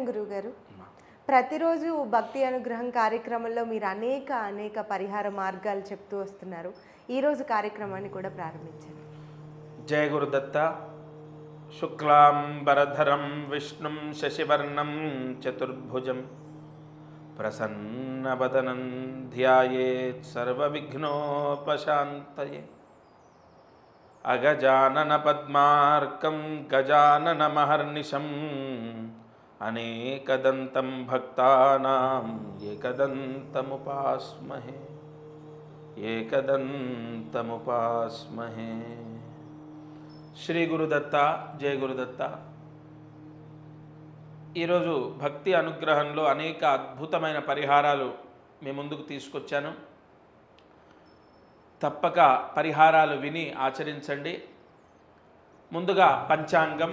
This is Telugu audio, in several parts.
గురువుగారు ప్రతిరోజు భక్తి అనుగ్రహం కార్యక్రమంలో మీరు అనేక అనేక పరిహార మార్గాలు చెప్తూ వస్తున్నారు ఈరోజు కార్యక్రమాన్ని కూడా ప్రారంభించారు జయ గురుదత్త శుక్లాంబరధరం విష్ణుం శశివర్ణం చతుర్భుజం ప్రసన్నవదనం ధ్యాయేత్ సర్వవిఘ్నోపశాంతయే అగజానన పద్మార్కం గజాననమహర్నిశం అనేకదంతం భక్తానాం ఏకదంతముపాస్మహే ఏకదంతముపాస్మహే శ్రీ గురుదత్త జయ గురుదత్త ఈరోజు భక్తి అనుగ్రహంలో అనేక అద్భుతమైన పరిహారాలు మీ ముందుకు తీసుకొచ్చాను తప్పక పరిహారాలు విని ఆచరించండి ముందుగా పంచాంగం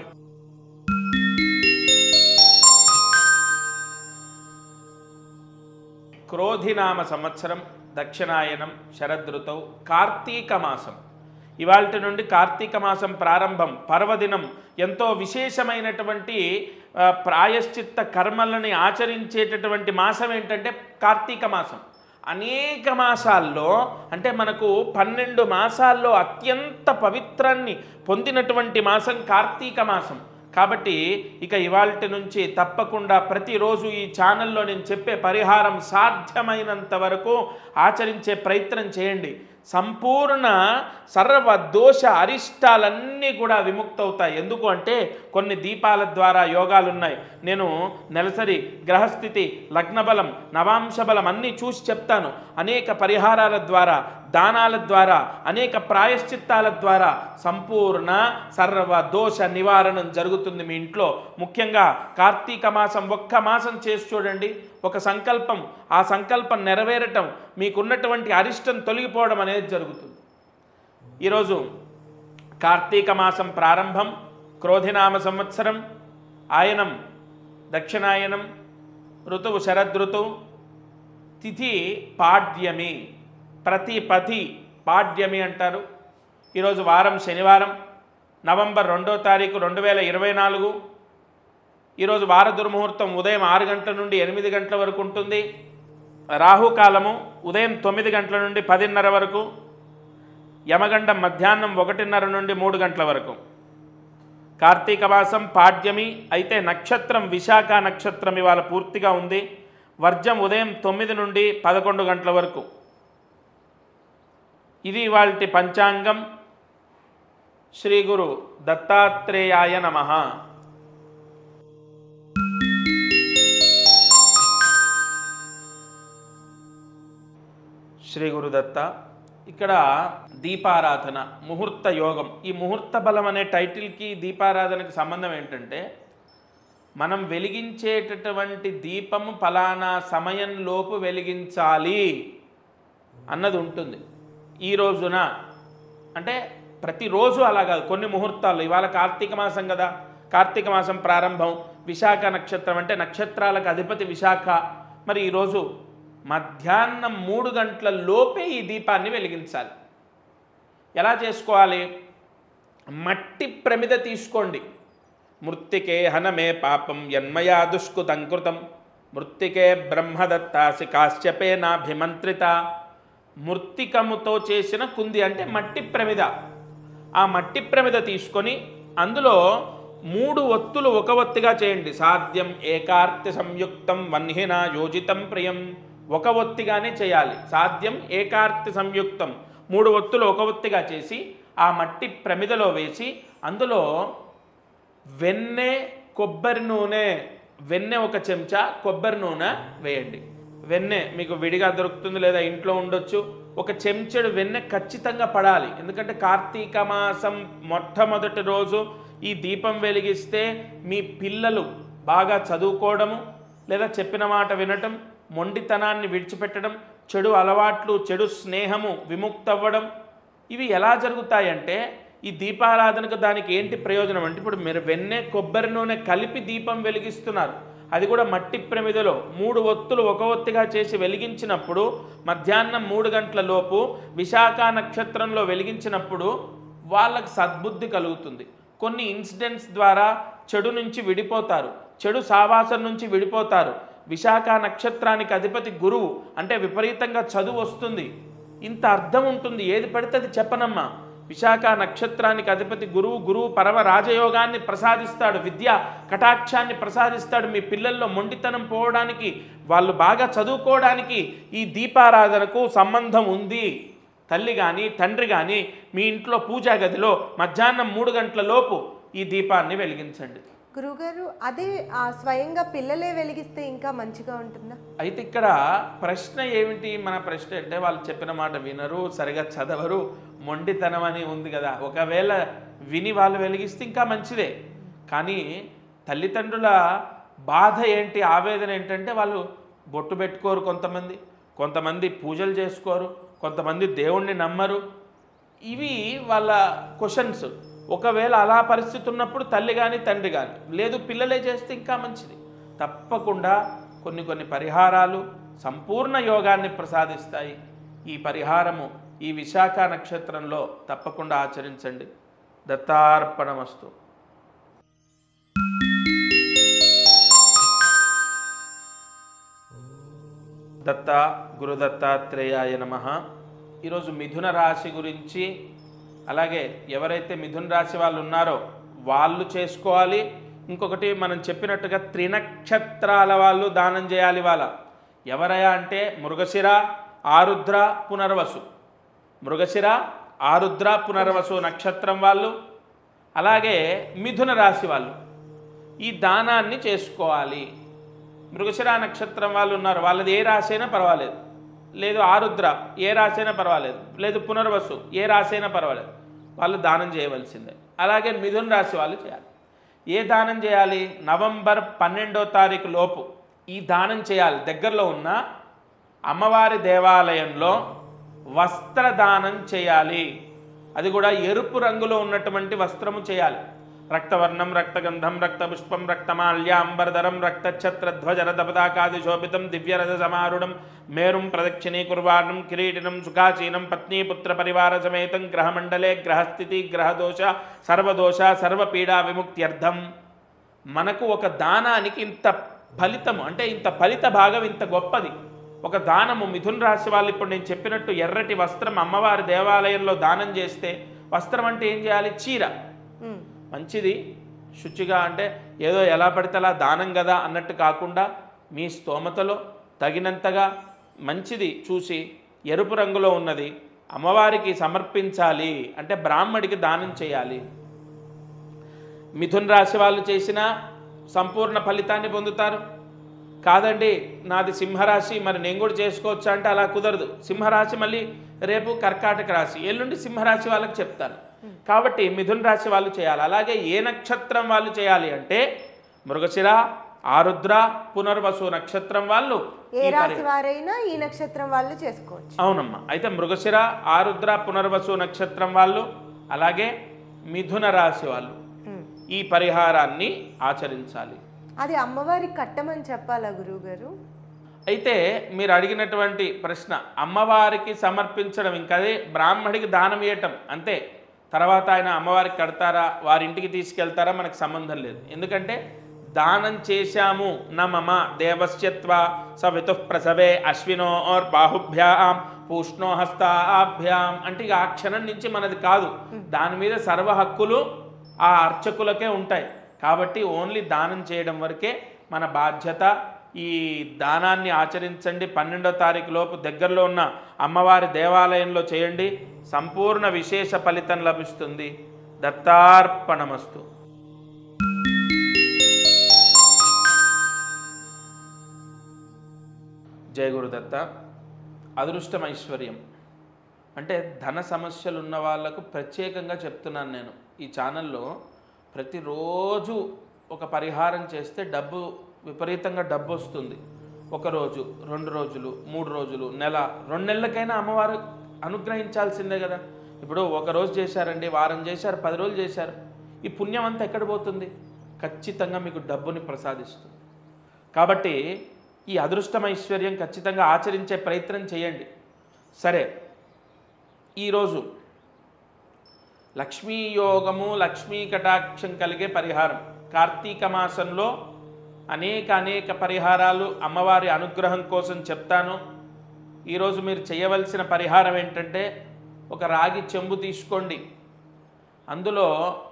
క్రోధినామ సంవత్సరం దక్షిణాయనం శరదృతౌ కార్తీక మాసం ఇవాళ నుండి కార్తీక మాసం ప్రారంభం పర్వదినం ఎంతో విశేషమైనటువంటి ఆ, ప్రాయశ్చిత్త కర్మలని ఆచరించేటటువంటి మాసం ఏంటంటే కార్తీక మాసం అనేక మాసాల్లో అంటే మనకు పన్నెండు మాసాల్లో అత్యంత పవిత్రాన్ని పొందినటువంటి మాసం కార్తీక మాసం కాబట్టి ఇక ఇవాల్టి నుంచి తప్పకుండా ప్రతిరోజు ఈ ఛానల్లో నేను చెప్పే పరిహారం సాధ్యమైనంత వరకు ఆచరించే ప్రయత్నం చేయండి సంపూర్ణ సర్వ దోష అరిష్టాలన్నీ కూడా విముక్తవుతాయి ఎందుకు అంటే కొన్ని దీపాల ద్వారా యోగాలు ఉన్నాయి నేను నెలసరి గ్రహస్థితి లగ్నబలం నవాంశ బలం అన్నీ చూసి చెప్తాను అనేక పరిహారాల ద్వారా దానాల ద్వారా అనేక ప్రాయశ్చిత్తాల ద్వారా సంపూర్ణ సర్వ దోష నివారణం జరుగుతుంది మీ ఇంట్లో ముఖ్యంగా కార్తీక మాసం ఒక్క మాసం చేసి చూడండి ఒక సంకల్పం ఆ సంకల్పం నెరవేరటం మీకున్నటువంటి అరిష్టం తొలగిపోవడం అనేది జరుగుతుంది ఈరోజు కార్తీక మాసం ప్రారంభం క్రోధినామ సంవత్సరం ఆయనం దక్షిణాయనం ఋతువు శరదృతువు తిథి పాడ్యమి ప్రతిపతి పాడ్యమి అంటారు ఈరోజు వారం శనివారం నవంబర్ రెండో తారీఖు రెండు వేల ఇరవై నాలుగు ఈరోజు వార దుర్ముహూర్తం ఉదయం ఆరు గంటల నుండి ఎనిమిది గంటల వరకు ఉంటుంది రాహుకాలము ఉదయం తొమ్మిది గంటల నుండి పదిన్నర వరకు యమగండం మధ్యాహ్నం ఒకటిన్నర నుండి మూడు గంటల వరకు కార్తీక మాసం పాడ్యమి అయితే నక్షత్రం విశాఖ నక్షత్రం ఇవాళ పూర్తిగా ఉంది వర్జం ఉదయం తొమ్మిది నుండి పదకొండు గంటల వరకు ఇది ఇవాల్టి పంచాంగం శ్రీ గురు దత్తాత్రేయాయ నమః శ్రీ గురుదత్త ఇక్కడ దీపారాధన ముహూర్త యోగం ఈ ముహూర్త బలం అనే టైటిల్కి దీపారాధనకి సంబంధం ఏంటంటే మనం వెలిగించేటటువంటి దీపం ఫలానా సమయంలోపు వెలిగించాలి అన్నది ఉంటుంది ఈ రోజున అంటే ప్రతిరోజు అలా కాదు కొన్ని ముహూర్తాలు ఇవాళ కార్తీక మాసం కదా కార్తీక మాసం ప్రారంభం విశాఖ నక్షత్రం అంటే నక్షత్రాలకు అధిపతి విశాఖ మరి ఈరోజు మధ్యాహ్నం మూడు గంటల లోపే ఈ దీపాన్ని వెలిగించాలి ఎలా చేసుకోవాలి మట్టి ప్రమిద తీసుకోండి మృత్తికే హనమే పాపం యన్మయా దుష్కృతంకృతం మృత్తికే బ్రహ్మదత్తాసి కాశ్యపే నాభిమంత్రిత మృత్తికముతో చేసిన కుంది అంటే మట్టి ప్రమిద ఆ మట్టి ప్రమిద తీసుకొని అందులో మూడు ఒత్తులు ఒక ఒత్తిగా చేయండి సాధ్యం ఏకార్తి సంయుక్తం వన్హిన యోజితం ప్రియం ఒక ఒత్తిగానే చేయాలి సాధ్యం ఏకార్తి సంయుక్తం మూడు ఒత్తులు ఒక ఒత్తిగా చేసి ఆ మట్టి ప్రమిదలో వేసి అందులో వెన్నె కొబ్బరి నూనె వెన్నె ఒక చెంచా కొబ్బరి నూనె వేయండి వెన్నె మీకు విడిగా దొరుకుతుంది లేదా ఇంట్లో ఉండొచ్చు ఒక చెంచెడు వెన్నె ఖచ్చితంగా పడాలి ఎందుకంటే కార్తీక మాసం మొట్టమొదటి రోజు ఈ దీపం వెలిగిస్తే మీ పిల్లలు బాగా చదువుకోవడము లేదా చెప్పిన మాట వినటం మొండితనాన్ని విడిచిపెట్టడం చెడు అలవాట్లు చెడు స్నేహము విముక్తవ్వడం ఇవి ఎలా జరుగుతాయంటే ఈ దీపారాధనకు దానికి ఏంటి ప్రయోజనం అంటే ఇప్పుడు మీరు వెన్నె కొబ్బరి నూనె కలిపి దీపం వెలిగిస్తున్నారు అది కూడా మట్టి ప్రమిదలో మూడు ఒత్తులు ఒక ఒత్తిగా చేసి వెలిగించినప్పుడు మధ్యాహ్నం మూడు గంటల లోపు విశాఖ నక్షత్రంలో వెలిగించినప్పుడు వాళ్ళకి సద్బుద్ధి కలుగుతుంది కొన్ని ఇన్సిడెంట్స్ ద్వారా చెడు నుంచి విడిపోతారు చెడు సావాసం నుంచి విడిపోతారు విశాఖ నక్షత్రానికి అధిపతి గురువు అంటే విపరీతంగా చదువు వస్తుంది ఇంత అర్థం ఉంటుంది ఏది పడితే అది చెప్పనమ్మా విశాఖ నక్షత్రానికి అధిపతి గురువు గురువు పరమ రాజయోగాన్ని ప్రసాదిస్తాడు విద్య కటాక్షాన్ని ప్రసాదిస్తాడు మీ పిల్లల్లో మొండితనం పోవడానికి వాళ్ళు బాగా చదువుకోవడానికి ఈ దీపారాధనకు సంబంధం ఉంది తల్లి కానీ తండ్రి కానీ మీ ఇంట్లో పూజా గదిలో మధ్యాహ్నం మూడు గంటల లోపు ఈ దీపాన్ని వెలిగించండి గురువుగారు అదే ఆ స్వయంగా పిల్లలే వెలిగిస్తే ఇంకా మంచిగా ఉంటుందా అయితే ఇక్కడ ప్రశ్న ఏమిటి మన ప్రశ్న అంటే వాళ్ళు చెప్పిన మాట వినరు సరిగా చదవరు మొండితనం అని ఉంది కదా ఒకవేళ విని వాళ్ళు వెలిగిస్తే ఇంకా మంచిదే కానీ తల్లిదండ్రుల బాధ ఏంటి ఆవేదన ఏంటంటే వాళ్ళు బొట్టు పెట్టుకోరు కొంతమంది కొంతమంది పూజలు చేసుకోరు కొంతమంది దేవుణ్ణి నమ్మరు ఇవి వాళ్ళ క్వశ్చన్స్ ఒకవేళ అలా పరిస్థితి ఉన్నప్పుడు తల్లి కానీ తండ్రి కానీ లేదు పిల్లలే చేస్తే ఇంకా మంచిది తప్పకుండా కొన్ని కొన్ని పరిహారాలు సంపూర్ణ యోగాన్ని ప్రసాదిస్తాయి ఈ పరిహారము ఈ విశాఖ నక్షత్రంలో తప్పకుండా ఆచరించండి దత్తార్పణమస్తు దత్త గురుదత్తాత్రేయాయ నమ ఈరోజు మిథున రాశి గురించి అలాగే ఎవరైతే మిథున రాశి వాళ్ళు ఉన్నారో వాళ్ళు చేసుకోవాలి ఇంకొకటి మనం చెప్పినట్టుగా త్రినక్షత్రాల వాళ్ళు దానం చేయాలి వాళ్ళ ఎవరయా అంటే మృగశిర ఆరుద్ర పునర్వసు మృగశిర ఆరుద్ర పునర్వసు నక్షత్రం వాళ్ళు అలాగే మిథున రాశి వాళ్ళు ఈ దానాన్ని చేసుకోవాలి మృగశిర నక్షత్రం వాళ్ళు ఉన్నారు వాళ్ళది ఏ రాశి అయినా పర్వాలేదు లేదు ఆరుద్ర ఏ రాశి అయినా పర్వాలేదు లేదు పునర్వసు ఏ రాశి అయినా పర్వాలేదు వాళ్ళు దానం చేయవలసిందే అలాగే మిథున రాశి వాళ్ళు చేయాలి ఏ దానం చేయాలి నవంబర్ పన్నెండో తారీఖు లోపు ఈ దానం చేయాలి దగ్గరలో ఉన్న అమ్మవారి దేవాలయంలో వస్త్రదానం చేయాలి అది కూడా ఎరుపు రంగులో ఉన్నటువంటి వస్త్రము చేయాలి రక్తవర్ణం రక్తగంధం రక్తపుష్పం రక్తమాల్యాంబరధరం రక్తఛత్రధ్వజరథపదాకాది శోభితం దివ్యరథ సమారుఢం మేరుం ప్రదక్షిణీకుర్వాణం కిరీటినం సుఖాచీనం పత్నీపుత్ర పరివార సమేతం గ్రహమండలే గ్రహస్థితి గ్రహదోష సర్వదోష సర్వపీడా విముక్త్యర్థం మనకు ఒక దానానికి ఇంత ఫలితము అంటే ఇంత ఫలిత భాగం ఇంత గొప్పది ఒక దానము మిథున్ రాశి వాళ్ళు ఇప్పుడు నేను చెప్పినట్టు ఎర్రటి వస్త్రం అమ్మవారి దేవాలయంలో దానం చేస్తే వస్త్రం అంటే ఏం చేయాలి చీర ఉమ్. మంచిది శుచిగా అంటే ఏదో ఎలా పడితే అలా దానం కదా అన్నట్టు కాకుండా మీ స్తోమతలో తగినంతగా మంచిది చూసి ఎరుపు రంగులో ఉన్నది అమ్మవారికి సమర్పించాలి అంటే బ్రాహ్మడికి దానం చేయాలి మిథున్ రాశి వాళ్ళు చేసిన సంపూర్ణ ఫలితాన్ని పొందుతారు కాదండి నాది సింహరాశి మరి నేను కూడా చేసుకోవచ్చా అంటే అలా కుదరదు సింహరాశి మళ్ళీ రేపు కర్కాటక రాశి ఎల్లుండి సింహరాశి వాళ్ళకి చెప్తాను కాబట్టి మిథున్ రాశి వాళ్ళు చేయాలి అలాగే ఏ నక్షత్రం వాళ్ళు చేయాలి అంటే మృగశిర ఆరుద్ర పునర్వసు నక్షత్రం వాళ్ళు ఏ ఈ పరి- రాశి వారైనా ఈ నక్షత్రం వాళ్ళు చేసుకోవచ్చు అవునమ్మా అయితే మృగశిర ఆరుద్ర పునర్వసు నక్షత్రం వాళ్ళు అలాగే మిథున రాశి వాళ్ళు ఉమ్. ఈ పరిహారాన్ని ఆచరించాలి అది అమ్మవారికి కట్టమని చెప్పాలా గురువు గారు అయితే మీరు అడిగినటువంటి ప్రశ్న అమ్మవారికి సమర్పించడం ఇంకదే బ్రాహ్మడికి దానం ఇవ్వటం అంతే తర్వాత ఆయన అమ్మవారికి కడతారా వారి ఇంటికి తీసుకెళ్తారా మనకు సంబంధం లేదు ఎందుకంటే దానం చేశాము నా మమ దేవస్యత్వ సవితు ప్రసవే అశ్వినో ఓర్ బాహుభ్యాం పూష్ణో హస్తాభ్యాం అంటే ఇక ఆ క్షణం నుంచి మనది కాదు దాని మీద సర్వ హక్కులు ఆ అర్చకులకే ఉంటాయి కాబట్టి ఓన్లీ దానం చేయడం వరకే మన బాధ్యత ఈ దానాన్ని ఆచరించండి పన్నెండో తారీఖు లోపు దగ్గరలో ఉన్న అమ్మవారి దేవాలయంలో చేయండి సంపూర్ణ విశేష ఫలితం లభిస్తుంది దత్తార్పణమస్తు జయ గురుదత్త అదృష్టం ఐశ్వర్యం అంటే ధన సమస్యలు ఉన్న వాళ్ళకు ప్రత్యేకంగా చెప్తున్నాను నేను ఈ ఛానల్లో ప్రతిరోజు ఒక పరిహారం చేస్తే డబ్బు విపరీతంగా డబ్బు వస్తుంది ఒక రోజు రెండు రోజులు మూడు రోజులు నెల రెండు నెలలకైనా అమ్మవారు అనుగ్రహించాల్సిందే కదా ఇప్పుడు ఒక రోజు చేశారండి వారం చేశారు పది రోజులు చేశారు ఈ పుణ్యం అంతా ఎక్కడ పోతుంది ఖచ్చితంగా మీకు డబ్బుని ప్రసాదిస్తుంది కాబట్టి ఈ అదృష్టం ఐశ్వర్యం ఖచ్చితంగా ఆచరించే ప్రయత్నం చేయండి సరే ఈరోజు లక్ష్మీ యోగము లక్ష్మీ కటాక్షం కలిగే పరిహారం కార్తీక మాసంలో అనేక అనేక పరిహారాలు అమ్మవారి అనుగ్రహం కోసం చెప్తాను ఈరోజు మీరు చేయవలసిన పరిహారం ఏంటంటే ఒక రాగి చెంబు తీసుకోండి అందులో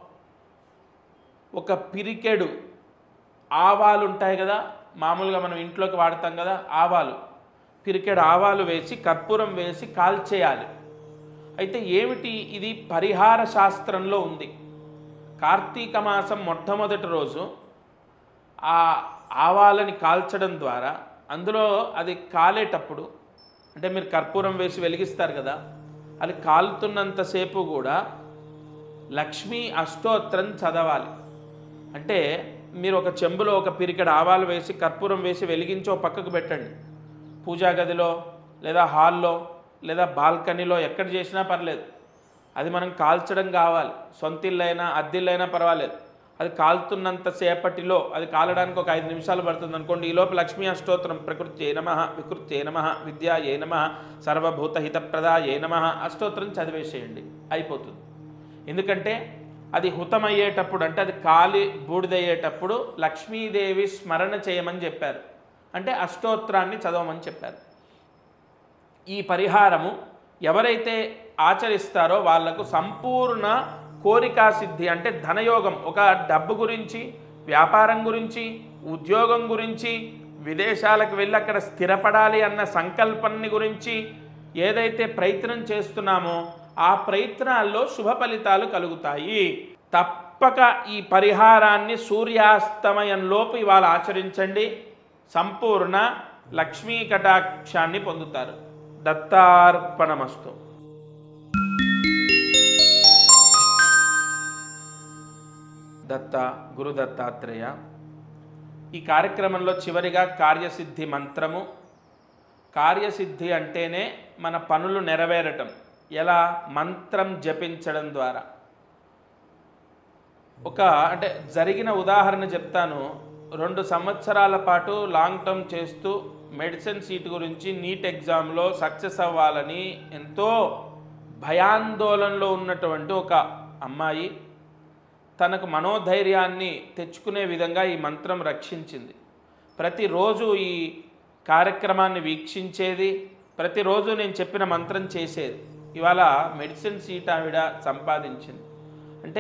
ఒక పిరికెడు ఆవాలు ఉంటాయి కదా మామూలుగా మనం ఇంట్లోకి వాడతాం కదా ఆవాలు పిరికెడు ఆవాలు వేసి కర్పూరం వేసి కాల్చేయాలి అయితే ఏమిటి ఇది పరిహార శాస్త్రంలో ఉంది కార్తీక మాసం మొట్టమొదటి రోజు ఆ ఆవాలని కాల్చడం ద్వారా అందులో అది కాలేటప్పుడు అంటే మీరు కర్పూరం వేసి వెలిగిస్తారు కదా అది కాలుతున్నంతసేపు కూడా లక్ష్మీ అష్టోత్తరం చదవాలి అంటే మీరు ఒక చెంబులో ఒక పిరికెడు ఆవాలు వేసి కర్పూరం వేసి వెలిగించి ఓ పక్కకు పెట్టండి పూజా గదిలో లేదా హాల్లో లేదా బాల్కనీలో ఎక్కడ చేసినా పర్లేదు అది మనం కాల్చడం కావాలి సొంతిల్లైనా అద్దిల్లైనా పర్వాలేదు అది కాలుతున్నంత సేపటిలో అది కాలడానికి ఒక ఐదు నిమిషాలు పడుతుంది అనుకోండి ఈలోపు లక్ష్మీ అష్టోత్తరం ప్రకృతి ఏ నమ వికృతి ఏ నమ విద్య ఏ నమ సర్వభూత హితప్రద ఏ నమ అష్టోత్తరం చదివేసేయండి అయిపోతుంది ఎందుకంటే అది హుతమయ్యేటప్పుడు అంటే అది కాలి బూడిదయ్యేటప్పుడు లక్ష్మీదేవి స్మరణ చేయమని చెప్పారు అంటే అష్టోత్తరాన్ని చదవమని చెప్పారు ఈ పరిహారము ఎవరైతే ఆచరిస్తారో వాళ్లకు సంపూర్ణ కోరికా సిద్ధి అంటే ధనయోగం ఒక డబ్బు గురించి వ్యాపారం గురించి ఉద్యోగం గురించి విదేశాలకు వెళ్ళి అక్కడ స్థిరపడాలి అన్న సంకల్పాన్ని గురించి ఏదైతే ప్రయత్నం చేస్తున్నామో ఆ ప్రయత్నాల్లో శుభ ఫలితాలు కలుగుతాయి తప్పక ఈ పరిహారాన్ని సూర్యాస్తమయంలోపు ఇవాళ ఆచరించండి సంపూర్ణ లక్ష్మీ కటాక్షాన్ని పొందుతారు దత్తార్పణమస్తు దత్త గురు దత్తాత్రేయ ఈ కార్యక్రమంలో చివరిగా కార్యసిద్ధి మంత్రము కార్యసిద్ధి అంటేనే మన పనులు నెరవేరటం ఎలా మంత్రం జపించడం ద్వారా ఒక అంటే జరిగిన ఉదాహరణ చెప్తాను రెండు సంవత్సరాల పాటు లాంగ్ టర్మ్ చేస్తూ మెడిసిన్ సీట్ గురించి నీట్ ఎగ్జామ్లో సక్సెస్ అవ్వాలని ఎంతో భయాందోళనలో ఉన్నటువంటి ఒక అమ్మాయి తనకు మనోధైర్యాన్ని తెచ్చుకునే విధంగా ఈ మంత్రం రక్షించింది ప్రతిరోజు ఈ కార్యక్రమాన్ని వీక్షించేది ప్రతిరోజు నేను చెప్పిన మంత్రం చేసేది ఇవాళ మెడిసిన్ సీట్ ఆవిడ సంపాదించింది అంటే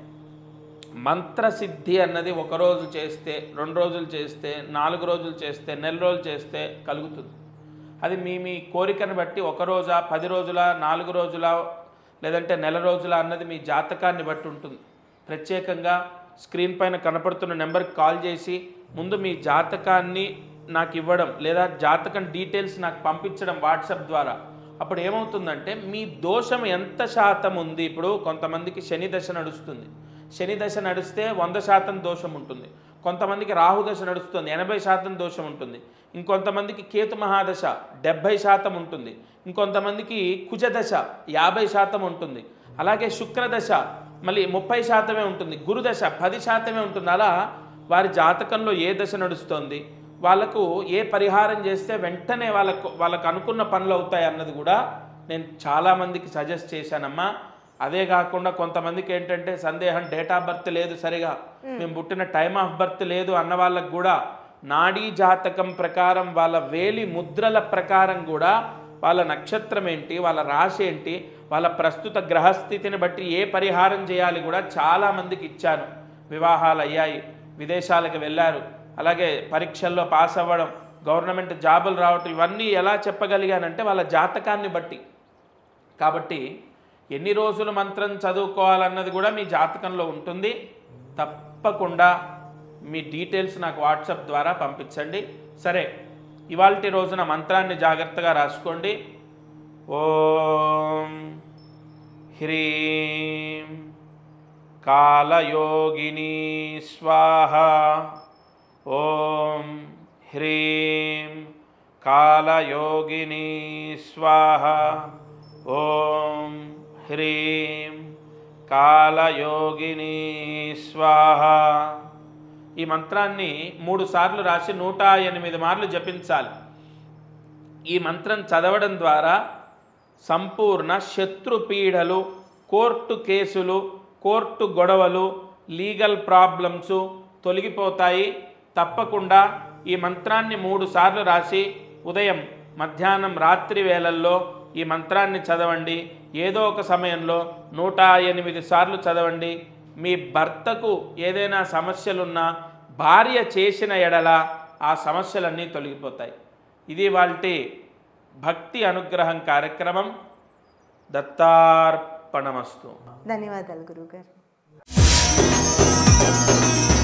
మంత్రసిద్ధి అన్నది ఒక రోజు చేస్తే రెండు రోజులు చేస్తే నాలుగు రోజులు చేస్తే నెల రోజులు చేస్తే కలుగుతుంది అది మీ మీ కోరికను బట్టి ఒక రోజా పది రోజుల నాలుగు రోజుల లేదంటే నెల రోజుల అన్నది మీ జాతకాన్ని బట్టి ఉంటుంది ప్రత్యేకంగా స్క్రీన్ పైన కనపడుతున్న నెంబర్కి కాల్ చేసి ముందు మీ జాతకాన్ని నాకు ఇవ్వడం లేదా జాతకం డీటెయిల్స్ నాకు పంపించడం వాట్సాప్ ద్వారా అప్పుడు ఏమవుతుందంటే మీ దోషం ఎంత శాతం ఉంది ఇప్పుడు కొంతమందికి శని దశ నడుస్తుంది శని దశ నడిస్తే వంద శాతం దోషం ఉంటుంది కొంతమందికి రాహు దశ నడుస్తుంది ఎనభై శాతం దోషం ఉంటుంది ఇంకొంతమందికి కేతు మహాదశ డెబ్భై శాతం ఉంటుంది ఇంకొంతమందికి కుజదశ యాభై శాతం ఉంటుంది అలాగే శుక్రదశ మళ్ళీ ముప్పై శాతమే ఉంటుంది గురుదశ పది శాతమే ఉంటుంది అలా వారి జాతకంలో ఏ దశ నడుస్తోంది వాళ్ళకు ఏ పరిహారం చేస్తే వెంటనే వాళ్ళకు వాళ్ళకు అనుకున్న పనులు అవుతాయి అన్నది కూడా నేను చాలామందికి సజెస్ట్ చేశానమ్మా అదే కాకుండా కొంతమందికి ఏంటంటే సందేహం డేట్ ఆఫ్ బర్త్ లేదు సరిగా మేము పుట్టిన టైం ఆఫ్ బర్త్ లేదు అన్న వాళ్ళకు కూడా నాడీ జాతకం ప్రకారం వాళ్ళ వేలి ముద్రల ప్రకారం కూడా వాళ్ళ నక్షత్రం ఏంటి వాళ్ళ రాశి ఏంటి వాళ్ళ ప్రస్తుత గ్రహస్థితిని బట్టి ఏ పరిహారం చేయాలి కూడా చాలామందికి ఇచ్చాను వివాహాలు అయ్యాయి విదేశాలకు వెళ్ళారు అలాగే పరీక్షల్లో పాస్ అవ్వడం గవర్నమెంట్ జాబులు రావటం ఇవన్నీ ఎలా చెప్పగలిగానంటే వాళ్ళ జాతకాన్ని బట్టి కాబట్టి ఎన్ని రోజులు మంత్రం చదువుకోవాలన్నది కూడా మీ జాతకంలో ఉంటుంది తప్పకుండా మీ డీటెయిల్స్ నాకు వాట్సాప్ ద్వారా పంపించండి సరే ఇవాల్టి రోజున మంత్రాన్ని జాగ్రత్తగా రాసుకోండి ఓం హ్రీం కాలయోగిని స్వాహ ఓం హ్రీం కాలయోగిని స్వాహ ఓం హ్రీం కాలయోగిని స్వాహ ఈ మంత్రాన్ని మూడు సార్లు రాసి నూట ఎనిమిది మార్లు జపించాలి ఈ మంత్రం చదవడం ద్వారా సంపూర్ణ శత్రుపీడలు కోర్టు కేసులు కోర్టు గొడవలు లీగల్ ప్రాబ్లమ్స్ తొలగిపోతాయి తప్పకుండా ఈ మంత్రాన్ని మూడు సార్లు రాసి ఉదయం మధ్యాహ్నం రాత్రి వేళల్లో ఈ మంత్రాన్ని చదవండి ఏదో ఒక సమయంలో నూట ఎనిమిది సార్లు చదవండి మీ భర్తకు ఏదైనా సమస్యలున్నా భార్య చేసిన ఎడల ఆ సమస్యలన్నీ తొలగిపోతాయి ఇది వాళ్ళ భక్తి అనుగ్రహం కార్యక్రమం దత్తార్పణమస్తు ధన్యవాదాలు గురువుగారు